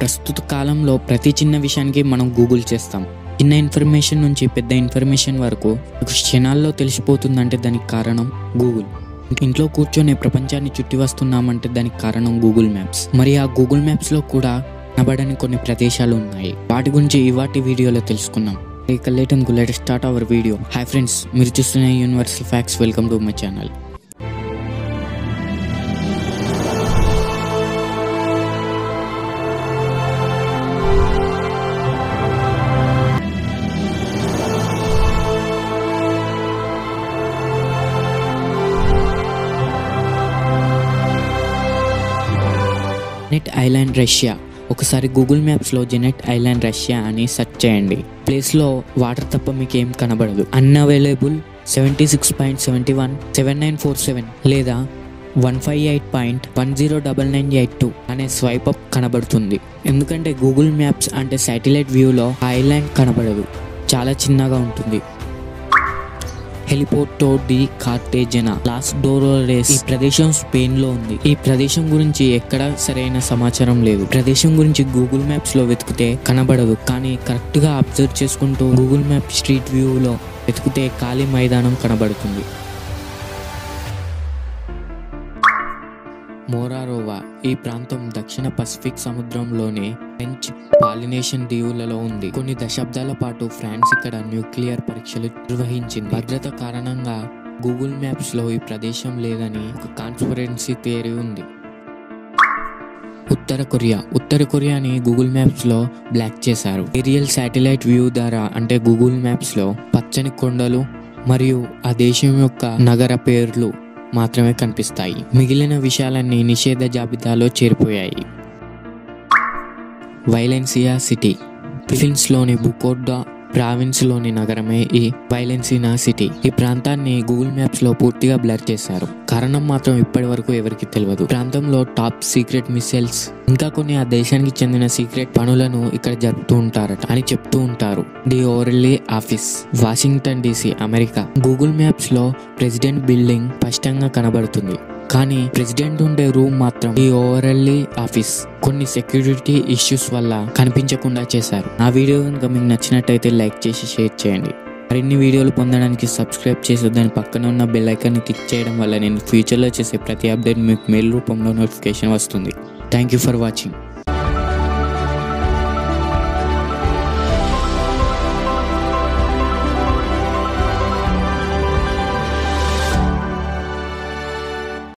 ప్రస్తుత కాలంలో ప్రతి చిన్న విషయానికి మనం గూగుల్ చేస్తాం చిన్న ఇన్ఫర్మేషన్ నుంచి పెద్ద ఇన్ఫర్మేషన్ వరకు ఒక క్షణాల్లో తెలిసిపోతుందంటే దానికి కారణం గూగుల్ ఇంట్లో కూర్చొని ప్రపంచాన్ని చుట్టి వస్తున్నామంటే దానికి కారణం గూగుల్ మ్యాప్స్ మరి ఆ గూగుల్ మ్యాప్స్ లో కూడా కనబడని కొన్ని ప్రదేశాలు ఉన్నాయి వాటి గురించి ఇవాటి వీడియోలో తెలుసుకున్నాం ఇక late and let start our video hi friends మీరు చూస్తున్న universal facts welcome to my channel Jeannette island Russia ఒకసారి గూగుల్ మ్యాప్స్లో జెనెట్ ఐలాండ్ రష్యా అని సెర్చ్ చేయండి ప్లేస్లో వాటర్ తప్ప మీకు ఏం కనబడదు unavailable seventy six point seventy one seven nine four seven లేదా one five eight point one zero double nine eight two అనే స్వైప్ అప్ కనబడుతుంది ఎందుకంటే గూగుల్ మ్యాప్స్ అంటే శాటిలైట్ వ్యూలో ఐలాండ్ కనబడదు చాలా చిన్నగా ఉంటుంది హెలిపోర్టో డి కార్టేజెనా లాస్ డోరోరేస్ ఈ ప్రదేశం స్పెయిన్ లో ఉంది ఈ ప్రదేశం గురించి ఎక్కడ సరైన సమాచారం లేదు ప్రదేశం గురించి గూగుల్ మ్యాప్స్ లో వెతికితే కనబడదు కానీ కరెక్ట్ గా అబ్జర్వ్ చేసుకుంటూ గూగుల్ మ్యాప్ స్ట్రీట్ వ్యూ లో వెతికితే ఖాళీ మైదానం కనబడుతుంది మోరారోవా ఈ ప్రాంతం దక్షిణ పసిఫిక్ సముద్రంలోని ఫ్రెంచ్ పాలినేషన్ దీవులలో ఉంది కొన్ని దశాబ్దాల పాటు ఫ్రాన్స్ ఇక్కడ న్యూక్లియర్ పరీక్షలు నిర్వహించింది భద్రత కారణంగా గూగుల్ మ్యాప్స్ లో ఈ ప్రదేశం లేదని ఒక కాన్స్పరెన్సీ థియరీ ఉంది ఉత్తర కొరియా ఉత్తర కొరియాని గూగుల్ మ్యాప్స్ లో బ్లాక్ చేశారు ఏరియల్ శాటిలైట్ వ్యూ ద్వారా అంటే గూగుల్ మ్యాప్స్ లో పచ్చని కొండలు మరియు ఆ దేశం యొక్క నగర పేర్లు మాత్రమే కనిపిస్తాయి మిగిలిన విషయాలన్నీ నిషేధ జాబితాలో చేరిపోయాయి వైలెన్సియా సిటీ ఫిలిపీన్స్లోని బుకోర్డా ప్రావిన్స్లోని నగరమే ఈ వైలెన్సినా సిటీ ఈ ప్రాంతాన్ని గూగుల్ మ్యాప్స్ లో పూర్తిగా బ్లర్ చేశారు కారణం మాత్రం ఇప్పటి వరకు ఎవరికి తెలియదు ప్రాంతంలో టాప్ సీక్రెట్ మిసైల్స్ ఇంకా కొన్ని ఆ దేశానికి చెందిన సీక్రెట్ పనులను ఇక్కడ జరుపుతూ ఉంటారట అని చెప్తూ ఉంటారు the Oval Office Washington DC America Google maps లో ప్రెసిడెంట్ బిల్డింగ్ స్పష్టంగా కనబడుతుంది కానీ ప్రెసిడెంట్ ఉండే రూమ్ మాత్రం ఈ ఓవరల్లీ ఆఫీస్ కొన్ని సెక్యూరిటీ ఇష్యూస్ వల్ల కనిపించకుండా చేశారు ఆ వీడియో కనుక మీకు నచ్చినట్టయితే లైక్ చేసి షేర్ చేయండి మరిన్ని వీడియోలు పొందడానికి సబ్స్క్రైబ్ చేసి దాని పక్కన ఉన్న బెల్ ఐకాన్ని క్లిక్ చేయడం వల్ల నేను ఫ్యూచర్లో చేసే ప్రతి అప్డేట్ మీకు మెయిల్ రూపంలో నోటిఫికేషన్ వస్తుంది థ్యాంక్ యూ ఫర్ వాచింగ్